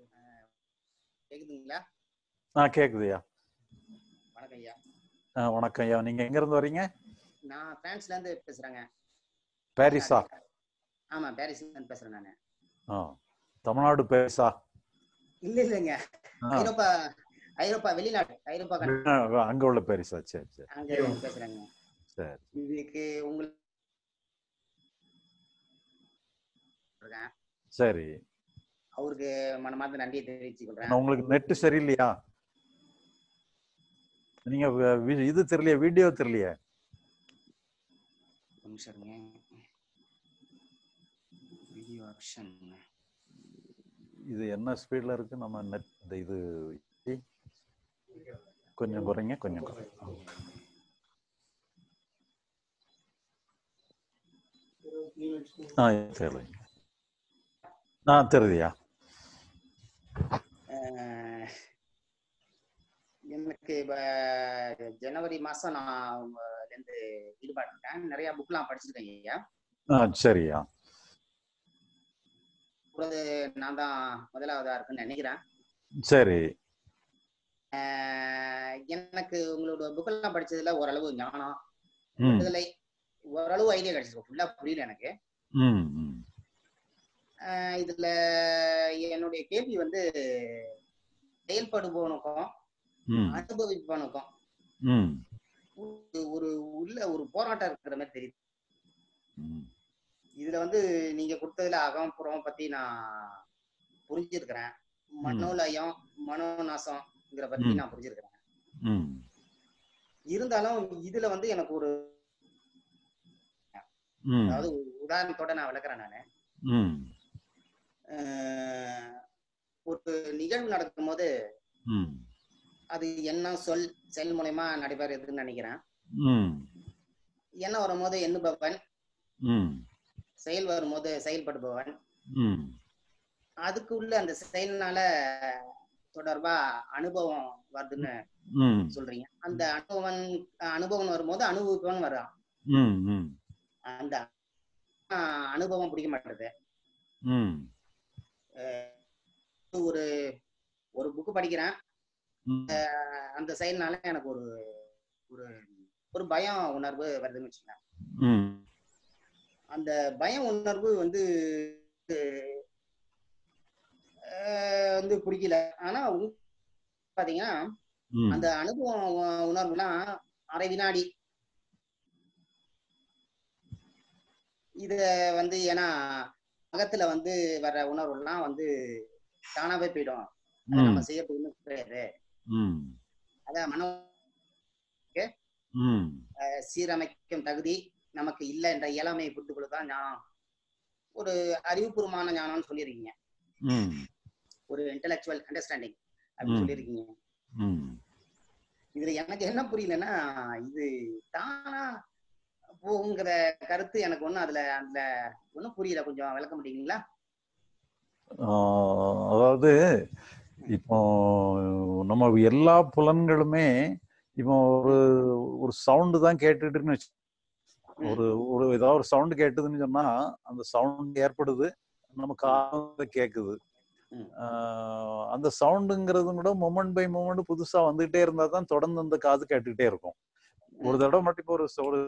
கேக்குதுங்களா ஆ கேக்குதுயா வணக்கம் ஐயா ஆ, வணக்கம் ஐயா நீங்க எங்க இருந்து வரீங்க நான் பிரான்ஸ்ல இருந்து பேசுறேங்க பாரிஸா ஆமா பாரிஸ்ல இருந்து பேசுறேன் நானு ஆ தமிழ்நாடு பாரிஸா இல்ல இல்லைங்க ஆ, ஐரோப்பா ஐரோப்பா வெளிநாடு ஐரோப்பா கண்ட்ரி ஆ, அங்க உள்ள பாரிஸா சரி சரி அங்க இருந்து பேசுறேங்க சரி இதுக்கு உங்களுக்கு இருக்கேன். சரி அவருக்கு மனமார்ந்த நன்றியை தெரிவித்துக் கொள்றேன் ஆனா, உங்களுக்கு நெட் சரியில்லையா நீங்க வி- வி- இது தெரியலையா வீடியோ தெரியலையா ஒரு நிமிஷம் இருங்க வீடியோ ஆப்ஷன் இது என்ன ஸ்பீட்ல இருக்கு நம்ம நெட் இந்த இது கொஞ்சம் குறைங்க கொஞ்சம் குறைங்க ஆ சரி ஆ தெரியுதுயா அஹ், எனக்கு இப்ப ஜனவரி மாசம் நான் உங்கள்ல இருந்து ஈடுபாடு இருக்கேன் நிறைய புக்லாம் படிச்சிருக்கேன் ஐயா ஆ சரியா இப்பொழுது நான் தான் முதலாவதா இருக்குன்னு நினைக்கிறேன் சரி அஹ், எனக்கு உங்களோட புக்கெல்லாம் படிச்சதுல ஓரளவு ஞானம் ம் விடுதலை ஓரளவு ஐடியா கிடைச்சிருக்கு ஃபுல்லா புரியல எனக்கு ம் ம் அஹ், இதுல என்னுடைய கேள்வி வந்து செயல்படுபவனுக்கும் ம் அனுபவிப்பவனுக்கும் ம் ஒரு- ஒரு உள்ள ஒரு போராட்டம் இருக்கிற மாதிரி தெரியுது ம் இதுல வந்து நீங்க கொடுத்ததுல அகம் புறம் பத்தி நான் புரிஞ்சிருக்கிறேன் மனோலயம் மனோநாசம்ங்கிற பத்தி ம். நான் புரிஞ்சிருக்கிறேன் ம் இருந்தாலும் இதுல வந்து எனக்கு ஒரு ம் அதாவது ஒரு உதாரணத்தோட நான் விளக்குறேன் நானு ம் அஹ், ஒரு நிகழ்வு நடக்கும்போது ம் அது என்ன சொல் செயல் மூலயமா நடைபெறுதுன்னு நினைக்கிறேன் ம் என்ன வரும்போது எண்ணுபவன் ம் செயல் வரும்போது செயல்படுபவன் ம் அதுக்கு உள்ள அந்த செயல்னால தொடர்பா அனுபவம் வருதுன்னு ம் சொல்றீங்க அந்த அனுபவம் அனுபவம் வரும்போது அனுபவிப்பவன் வர்றான் ம் ம் அந்த ஆஹ், அனுபவம் பிடிக்க மாட்டேது ம் ஒரு ஒரு புக்கு படிக்கிறேன் ம் அஹ், அந்த செயல்னால எனக்கு ஒரு ஒரு ஒரு பயம் உணர்வு வருதுன்னு வச்சுக்கோங்க ம் அந்த பய உணர்வு வந்து அஹ், வந்து பிடிக்கல ஆனா உங்க- பாத்தீங்கன்னா ம் அந்த அனுபவம் உ- உணர்வுலாம் அரை வினாடி இத வந்து ஏன்னா அகத்துல வந்து வர்ற உணர்வுலாம் வந்து தானாவே போயிடும் அதை நம்ம ம் செய்யறதுக்கு ஒண்ணும் கிடையாது ம் அதான் மன ம் சீரமைக்கும் தகுதி நமக்கு இல்லை என்ற இயலாமையை புரிந்து கொள்ளதான் ஞானம் ஒரு அறிவுபூர்வமான ஞானம்னு சொல்லியிருக்கீங்க ம் ஒரு இன்டெலெக்சுவல் அண்டர்ஸ்டாண்டிங் அப்படின்னு ம். சொல்லியிருக்கீங்க ம் இதுல எனக்கு என்ன புரியலன்னா இது தானா போங்கிற கருத்து எனக்கு ஒண்ணும் அதுல அதுல ஒண்ணும் புரியல கொஞ்சம் விளக்க முடியுங்களா ஆஹ் அதாவது இப்போ நம்ம எல்லா புலன்களுமே இப்போ ஒரு ஒரு சவுண்டு தான் கேட்டுட்டுன்னு வச்சு ஒரு ஒரு ஏதாவது ஒரு சவுண்டு கேட்டுதுன்னு சொன்னா அந்த சவுண்ட் ஏற்படுது நம்ம காது கேக்குது ம். ஆஹ் அந்த சவுண்டுங்கிறது கூட மொமெண்ட் பை மொமெண்ட் புதுசா வந்துகிட்டே இருந்தா தான் தொடர்ந்து அந்த காது கேட்டுக்கிட்டே இருக்கும் ஒரு தடவை மட்டும் இப்போ ஒரு ச- ஒரு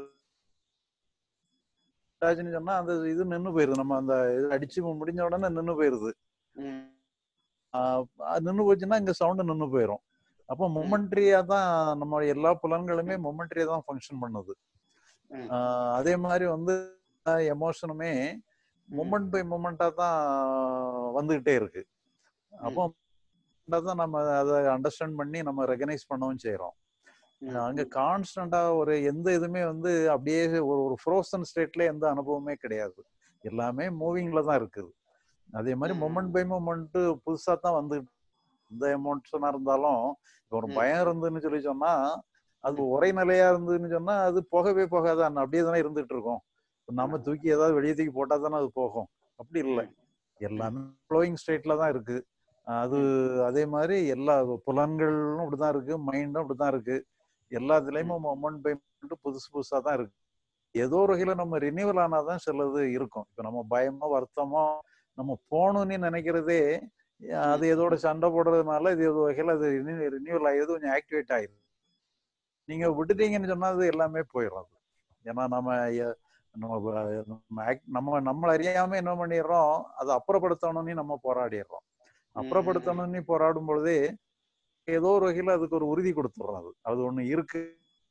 ஆச்சுன்னு சொன்னா அந்த இது நின்னு போயிருது நம்ம அந்த இது அடிச்சு முடிஞ்ச உடனே நின்னு போயிருது ம். ஆஹ் அது நின்னு போச்சுன்னா இங்க சவுண்டு நின்னு போயிரும் அப்போ மொமெண்ட்ரியா தான் நம்ம எல்லா புலன்களுமே மொமெண்ட்ரியா தான் ஃபங்க்ஷன் பண்ணுது ம். ஆஹ் அதே மாதிரி வந்து எமோஷனுமே மொமெண்ட் பை மொமெண்டா தான் வந்துகிட்டே இருக்கு அப்போ தான் நம்ம அதை அண்டர்ஸ்டாண்ட் பண்ணி நம்ம ரெகனைஸ் பண்ணவும் செய்யறோம் ம். அங்க கான்ஸ்டன்டா ஒரு எந்த இதுமே வந்து அப்படியே ஒரு ஒரு ஃப்ரோசன் ஸ்டேட்ல எந்த அனுபவமே கிடையாது எல்லாமே மூவிங்ல தான் இருக்குது அதே மாதிரி ம். மொமெண்ட் பை மொமெண்ட் புதுசா தான் வந்து எந்த எமோஷனா இருந்தாலும் இப்ப ஒரு ம். பயம் இருந்துன்னு சொல்லி சொன்னா அது ஒரே நிலையா இருந்துன்னு சொன்னா அது போகவே போகாது அந்த அப்படியே தானே இருந்துட்டு இருக்கும் இப்ப நம்ம தூக்கி ஏதாவது வெளியே தூக்கி போட்டா தானே அது போகும் அப்படி இல்லை எல்லாமே ஃப்ளோயிங் ஸ்டேட்ல தான் இருக்கு அது அதே மாதிரி எல்லா புலன்களும் அப்படிதான் இருக்கு மைண்டும் அப்படிதான் இருக்கு எல்லாத்துலயுமே மொமெண்ட் பை மொமெண்ட் புதுசு புதுசா தான் இருக்கு ஏதோ ஒரு வகையில நம்ம ரினியூவல் ஆனாதான் சிலது இருக்கும் இப்ப நம்ம பயமோ வருத்தமோ நம்ம போகணும்னு நினைக்கிறதே அது இதோட சண்டை போடுறதுனால இது ஒரு வகையில் அது ரினியூவல் ஆகிடுது கொஞ்சம் ஆக்டிவேட் ஆயிடுது நீங்க விட்டுட்டீங்கன்னு சொன்னா அது எல்லாமே போயிடும் அது ஏன்னா நம்ம எ- நம்ம வ- நம்ம act- நம்ம நம்மள அறியாம என்ன பண்ணிடுறோம் அதை அப்புறப்படுத்தணும்னு நம்ம போராடிடுறோம் அப்புறப்படுத்தணும்னு போராடும் பொழுதே ஏதோ ஒரு வகையில அதுக்கு ஒரு உறுதி கொடுத்துடுறோம் அது அது ஒண்ணு இருக்கு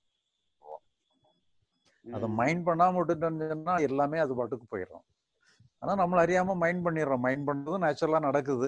அதை மைண்ட் பண்ணாம விட்டுட்டோம்னு சொன்னா எல்லாமே அது பாட்டுக்கு போயிடும் ஆனா நம்மள அறியாம மைண்ட் பண்ணிடுறோம் மைண்ட் பண்றது நேச்சுரலா நடக்குது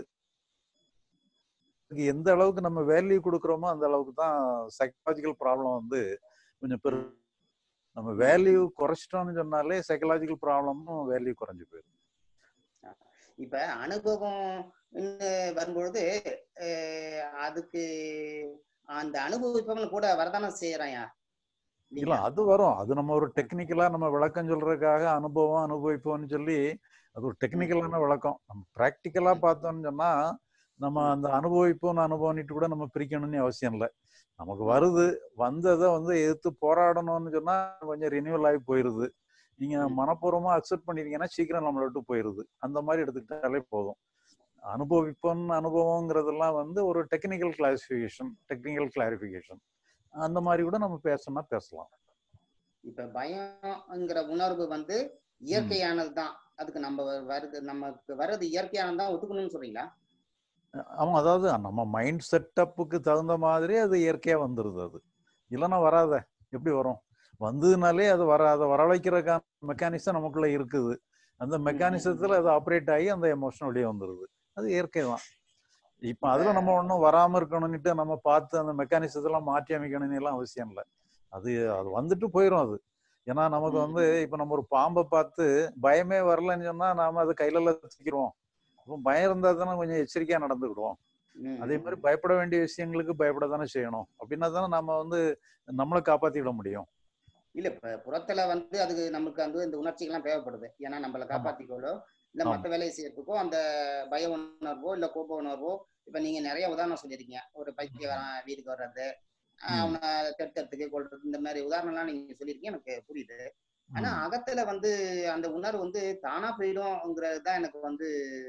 இதுக்கு எந்த அளவுக்கு நம்ம வேல்யூ கொடுக்குறோமோ அந்த அளவுக்கு தான் சைக்கலாஜிக்கல் ப்ராப்ளம் வந்து கொஞ்சம் பெரு நம்ம வேல்யூ குறைச்சிட்டோம்னு சொன்னாலே சைக்கலாஜிக்கல் ப்ராப்ளமும் வேல்யூ குறைஞ்சு போயிடும் இப்ப அனுபவம் வரும்பொழுது அஹ், அதுக்கு அந்த அனுபவிப்பவங்க கூட வரதானே செய்யறாயா இல்ல அது வரும் அது நம்ம ஒரு டெக்னிக்கலா நம்ம விளக்கம் சொல்றதுக்காக அனுபவம் அனுபவிப்போம்னு சொல்லி அது ஒரு டெக்னிக்கலான விளக்கம் நம்ம ப்ராக்டிக்கலா பார்த்தோம்னு சொன்னா நம்ம அந்த அனுபவிப்போம் அனுபவம்னுட்டு கூட நம்ம பிரிக்கணும்னு அவசியம் இல்லை நமக்கு வருது வந்ததை வந்து எதிர்த்து போராடணும்னு சொன்னா கொஞ்சம் ரினியூவல் ஆகி போயிருது நீங்க ம். மனப்பூர்வமா அக்செப்ட் பண்ணிட்டீங்கன்னா சீக்கிரம் நம்மளை விட்டு போயிருது அந்த மாதிரி எடுத்துக்கிட்டாலே போதும் அனுபவிப்போம் அனுபவங்கிறதெல்லாம் வந்து ஒரு டெக்னிக்கல் கிளாசிஃபிகேஷன் டெக்னிக்கல் கிளாரிஃபிகேஷன் அந்த மாதிரி கூட நம்ம பேசணும்னா பேசலாம் இப்ப பயம்ங்கிற உணர்வு வந்து இயற்கையானது தான் அதுக்கு நம்ம வ- வருது நமக்கு வர்றது இயற்கையானது தான் ஒத்துக்கணும்னு சொல்றீங்களா ஆமா அதாவது நம்ம மைண்ட் செட்டப்புக்கு தகுந்த மாதிரி அது இயற்கையா வந்துருது அது இல்லைன்னா வராத எப்படி வரும் வந்ததுனாலே அது வர அதை வரவழைக்கிறதுக்கான மெக்கானிசம் நமக்குள்ள இருக்குது அந்த மெக்கானிசத்துல அது ஆப்ரேட் ஆகி அந்த எமோஷன் வெளியே வந்துருது அது இயற்கை தான் இப்ப அதுல நம்ம ஒன்றும் வராம இருக்கணும்னுட்டு நம்ம பார்த்து அந்த மெக்கானிசத்தெல்லாம் மாற்றி அமைக்கணும்னு எல்லாம் அவசியம் இல்லை அது அது வந்துட்டு போயிடும் அது ஏன்னா நமக்கு வந்து இப்ப நம்ம ஒரு பாம்பை பார்த்து பயமே வரலன்னு சொன்னா நாம அதை கையில தூக்கிடுவோம் அப்போ பயம் இருந்தா தானே கொஞ்சம் எச்சரிக்கையா நடந்துக்கிடுவோம் ம், அதே மாதிரி பயப்பட வேண்டிய விஷயங்களுக்கு பயப்பட தானே செய்யணும் அப்படின்னா தானே நம்ம வந்து நம்மளை காப்பாத்திட முடியும் இல்ல இப்ப புறத்துல வந்து அதுக்கு நமக்கு வந்து இந்த உணர்ச்சிகள்லாம் தேவைப்படுது ஏன்னா நம்மள காப்பாத்திக்கோளோ இல்ல ஆமா. மத்த வேலையை செய்யறதுக்கோ அந்த பய உணர்வோ இல்ல கோப உணர்வோ இப்ப நீங்க நிறைய உதாரணம் சொல்லிருக்கீங்க ஒரு பைத்தியக்காரன் வீட்டுக்கு வர்றது ஆஹ் ம். அவனை தடுக்கிறதுக்கு கொள்றது இந்த மாதிரி உதாரணம்லாம் நீங்க சொல்லியிருக்கீங்க எனக்கு புரியுது ஆனா ம். அகத்துல வந்து அந்த உணர்வு வந்து தானா போயிடும்ங்கிறது தான் எனக்கு வந்து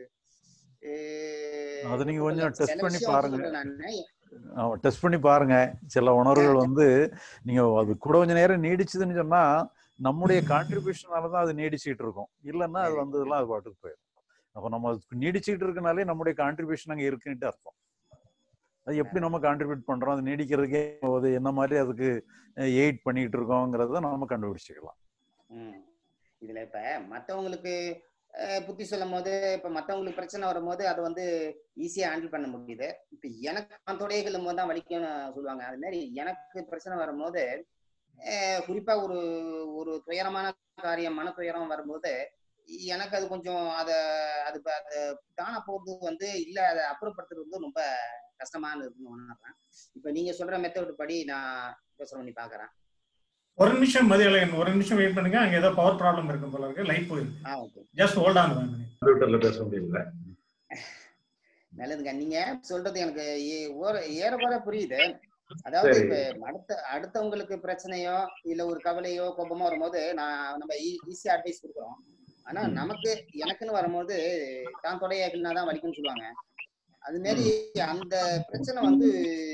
அஹ், அது நீங்க கொஞ்சம் சில test பண்ணி விஷயம் பாருங்க. சொல்றேன் நானு. டெஸ்ட் பண்ணி பாருங்க சில உணர்வுகள் வந்து நீங்க அது கூட கொஞ்ச நேரம் நீடிச்சதுன்னு சொன்னா நம்முடைய கான்ட்ரிபியூஷனால தான் அது நீடிச்சுட்டு இருக்கும் இல்லைன்னா அது வந்ததெல்லாம் அது பாட்டுக்கு போயிடும் அப்போ நம்ம அதுக்கு நீடிச்சுட்டு இருக்கனாலே நம்முடைய கான்ட்ரிபியூஷன் அங்க இருக்குன்ட்டு அர்த்தம் அது எப்படி நம்ம கான்ட்ரிபியூட் பண்றோம் அது நீடிக்கிறதுக்கே போகுது என்ன மாதிரி அதுக்கு எயிட் பண்ணிட்டு இருக்கோங்கிறத நம்ம கண்டுபிடிச்சிக்கலாம் ம். இதுல இப்ப மத்தவங்களுக்கு அஹ், புத்தி சொல்லும் போது இப்ப மத்தவங்களுக்கு பிரச்சனை வரும்போது அதை வந்து ஈஸியா ஹேண்டில் பண்ண முடியுது இப்ப எனக்கு நான் தொடைகளும் போது தான் வலிக்கும்னு சொல்லுவாங்க அது மாதிரி எனக்கு பிரச்சனை வரும்போது அஹ், குறிப்பா ஒரு ஒரு துயரமான காரியம் மன துயரம் வரும்போது எனக்கு அது கொஞ்சம் அத அது ப- அது தானா போறது வந்து இல்ல அதை அப்புறப்படுத்துறது வந்து ரொம்ப கஷ்டமான இருக்குன்னு உணர்றேன் இப்ப நீங்க சொல்ற மெத்தட் படி நான் யோசனை பண்ணி பாக்குறேன் ஒரு நிமிஷம் மதியழகன் ஒரு நிமிஷம் வெயிட் பண்ணுங்க அங்க ஏதோ பவர் ப்ராப்ளம் இருக்கும் போல இருக்கு லைட் போயிருக்கு ஆ ஓகே ஜஸ்ட் ஹோல்ட் ஆன் கம்ப்யூட்டர்ல பேச முடியல நல்லதுங்க நீங்க சொல்றது எனக்கு ஏ- ஓர- ஏறக்குறை புரியுது அதாவது சரி. இப்ப அடுத்த அடுத்தவங்களுக்கு பிரச்சனையோ இல்ல ஒரு கவலையோ கோபமோ வரும்போது நான் நம்ம ஈஸியா அட்வைஸ் கொடுக்குறோம் ஆனா ம். நமக்கு எனக்குன்னு வரும்போது தான் தொடையாக்கல்னா தான் வலிக்கும்னு சொல்லுவாங்க அது மாதிரி அந்த பிரச்சனை வந்து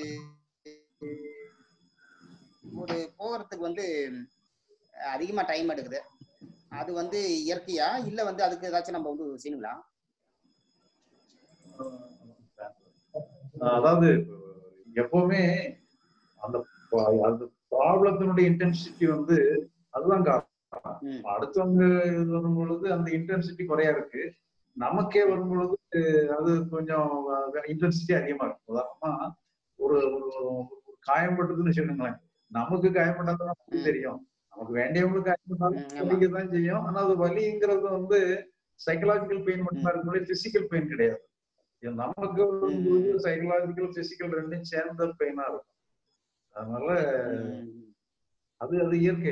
ஒரு போகிறதுக்கு வந்து அதிகமா டைம் எடுக்குது அது வந்து இயற்கையா இல்ல வந்து அதுக்கு ஏதாச்சும் நம்ம வந்து செய்யணுங்களா அதாவது எப்பவுமே அந்த ப- அந்த ப்ராப்ளத்தினுடைய இன்டென்சிட்டி வந்து அதுதான் காரணம் ம். அடுத்தவங்க இது வரும் பொழுது அந்த இன்டென்சிட்டி குறையா இருக்கு நமக்கே வரும் பொழுது அது கொஞ்சம் இன்டென்சிட்டி அதிகமா இருக்கும் உதாரணமா ஒரு ஒரு ஒரு காயம்பட்டதுன்னு வச்சுக்கோங்களேன் நமக்கு காயப்பட்டது நமக்கு ம். தெரியும் நமக்கு வேண்டியவங்களுக்கு காயப்பட்டாலும் ம், ஆமா. வலிக்கதான் செய்யும் ஆனா அது வலிங்கிறது வந்து சைக்கலாஜிக்கல் பெயின் மட்டும் இருக்கும் பிசிக்கல் பெயின் கிடையாது இது நமக்கு வரும்போது சைக்கலாஜிக்கல் பிசிக்கல் ரெண்டும் சேர்ந்த பெயினா இருக்கும் அதனால ம். அது அது இயற்கை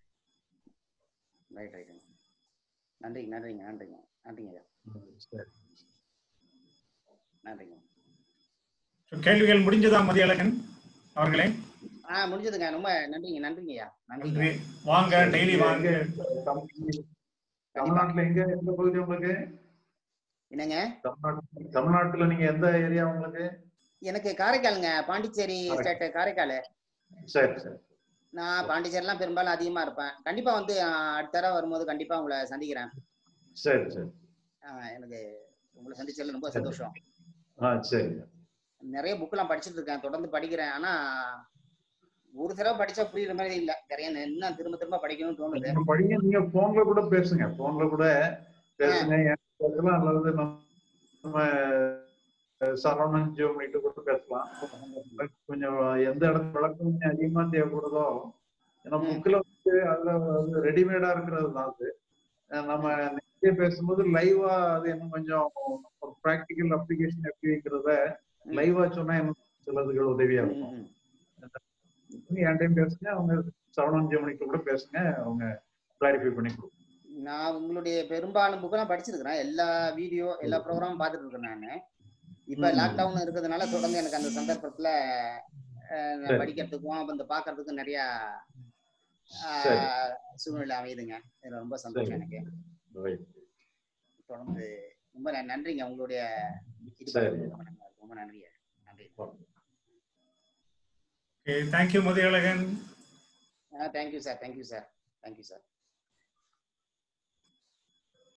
ரைட் ரைட் நன்றிங்க நன்றிங்க நன்றிங்க நன்றிங்க ஐயா சரி நன்றிங்க கேள்விகள் முடிஞ்சதா மதியழகன் அவர்களே ஆ முடிஞ்சதுங்க ரொம்ப நன்றிங்க நன்றிங்க ஐயா நன்றிங்க நன்றி வாங்க டெய்லி வாங்க தமிழ்நாட்டுல எங்க எந்த பகுதி உங்களுக்கு என்னங்க தமிழ்நாட்டு தமிழ்நாட்டுல நீங்க எந்த ஏரியா உங்களுக்கு எனக்கு காரைக்காலுங்க பாண்டிச்சேரி காரைக்கால். ஸ்டேட் காரைக்கால் சரி சரி நான் பாண்டிச்சேரிலாம் பெரும்பாலும் அதிகமா இருப்பேன் கண்டிப்பா வந்து ஆஹ், அடுத்த தடவை வரும்போது கண்டிப்பா உங்களை சந்திக்கிறேன் சரி சரி ஆஹ், எனக்கு உங்களை சந்திச்சதுல ரொம்ப சந்தோஷம் ஆ சரி நிறைய புக்கெல்லாம் படிச்சுட்டு இருக்கேன் தொடர்ந்து படிக்கிறேன் ஆனா ஒரு தடவை படிச்சா புரியுற மாதிரி இல்ல நிறைய இன்னும் திரும்ப திரும்ப படிக்கணும்னு தோணுது நீங்க படிங்க நீங்க போன்ல கூட பேசுங்க போன்ல கூட பேசுங்க என்கிட்ட பேசலாம் அல்லது நம்ம சரவணன் ஜியோமிட்டு கூட பேசலாம் கொஞ்சம் எந்த இடத்துல விளக்கம் கொஞ்சம் அதிகமா தேவைப்படுதோ ஏன்னா ம். புக்ல வந்து அதுல வந்து ரெடிமேடா இருக்கிறது தான் அது அஹ் நம்ம நேரடியா பேசும்போது லைவா அது இன்னும் கொஞ்சம் ஒரு ப்ராக்டிக்கல் அப்ளிகேஷன் எப்படி வைக்கிறத ம். லைவா சொன்னா இன்னும் சிலதுகள் உதவியா ம், இருக்கும் ம். நீங்க என்கிட்டயும் பேசுங்க அவங்க சரவணன் ஜியோமிட்டு கூட பேசுங்க அவங்க கிளாரிஃபை பண்ணி கொடுக்கும் நான் உங்களுடைய பெரும்பாலும் புக்கெல்லாம் படிச்சிருக்கிறேன் எல்லா வீடியோ எல்லா ப்ரோக்ராமும் பார்த்துட்டு இருக்கேன் நான் இப்ப ம். லாக்டவுன் இருக்கிறதுனால தொடர்ந்து எனக்கு அந்த சந்தர்ப்பத்துல அஹ், நான் சரி. படிக்கிறதுக்கும் அப்ப இந்த பாக்குறதுக்கும் நிறைய அஹ், சரி. சூழ்நிலை அமையுதுங்க இதுல ரொம்ப சந்தோஷம் எனக்கு Right. தொடர்ந்து ரொம்ப ந- நன்றிங்க உங்களுடைய இது சரி. ரொம்ப நன்றி. ரொம்ப நன்றி நன்றி thank you Mathiyazhagan thank you sir thank you sir thank you sir